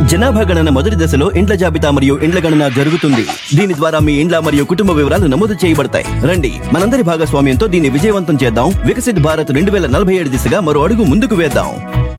జనాభా గణన మొదటి దశలో ఇండ్ల జాబితా మరియు ఇండ్ల గణన జరుగుతుంది దీని ద్వారా మీ ఇండ్ల మరియు కుటుంబ వివరాలు నమోదు చేయబడతాయి రండి మనందరి భాగస్వామ్యంతో దీన్ని విజయవంతం చేద్దాం వికసిత్ భారత్ రెండు వేల నలభై ఏడు దిశగా మరో అడుగు ముందుకు వేద్దాం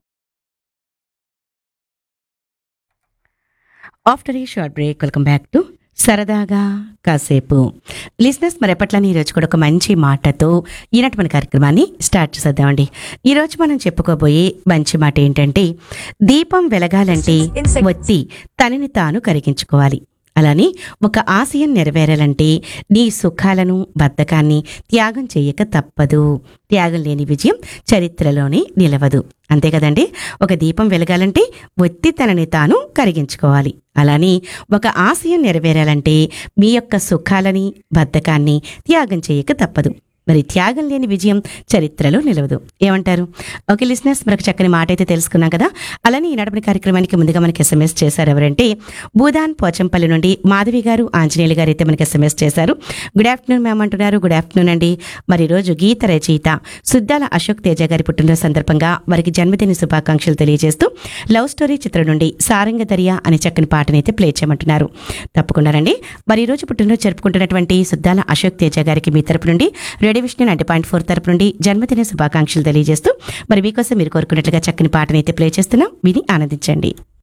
ఆఫ్టర్ ఈ short break welcome back to సరదాగా కాసేపు లిజినెస్ మరి ఎప్పట్లని ఈరోజు కూడా ఒక మంచి మాటతో ఈనాటి మన కార్యక్రమాన్ని స్టార్ట్ చేసేద్దామండి ఈరోజు మనం చెప్పుకోబోయే మంచి మాట ఏంటంటే దీపం వెలగాలంటే ఒత్తి తనని తాను కరిగించుకోవాలి అలానే ఒక ఆశయం నెరవేరాలంటే నీ సుఖాలను బద్ధకాన్ని త్యాగం చేయక తప్పదు త్యాగం లేని విజయం చరిత్రలోనే నిలవదు అంతే కదండి ఒక దీపం వెలగాలంటే ఒత్తి తనని తాను కరిగించుకోవాలి అలానే ఒక ఆశయం నెరవేరాలంటే మీ యొక్క సుఖాలని బద్ధకాన్ని త్యాగం చేయక తప్పదు మరి త్యాగం లేని విజయం చరిత్రలో నిలవదు ఏమంటారు ఓకే లిసినర్స్ మరొక చక్కని మాట అయితే తెలుసుకున్నాం కదా అలానే ఈ నడపని కార్యక్రమానికి ముందుగా మనకి ఎస్ఎంఎస్ చేశారు ఎవరంటే భూదాన్ పోచంపల్లి నుండి మాధవి గారు ఆంజనేయులు గారు అయితే మనకి ఎస్ఎంఎస్ చేశారు గుడ్ ఆఫ్టర్నూన్ మ్యామ్ అంటున్నారు గుడ్ ఆఫ్టర్నూన్ అండి మరి ఈ రోజు గీత రచయిత సుద్దాల అశోక్ తేజ గారి పుట్టినరోజు సందర్భంగా వారికి జన్మదిన శుభాకాంక్షలు తెలియజేస్తూ లవ్ స్టోరీ చిత్రం నుండి సారంగ దర్యా అనే చక్కని పాటనైతే ప్లే చేయమంటున్నారు తప్పకుండా రండి మరి ఈ రోజు పుట్టినరోజు జరుపుకుంటున్నటువంటి సుద్దాల అశోక్ తేజ గారికి మీ తరపు నుండి radio Vishnu ninety point four తరపు నుండి జన్మదిన శుభాకాంక్షలు తెలియజేస్తూ మరి మీకోసం మీరు కోరుకున్నట్లుగా చక్కని పాటనైతే ప్లే చేస్తున్నాం విని ఆనందించండి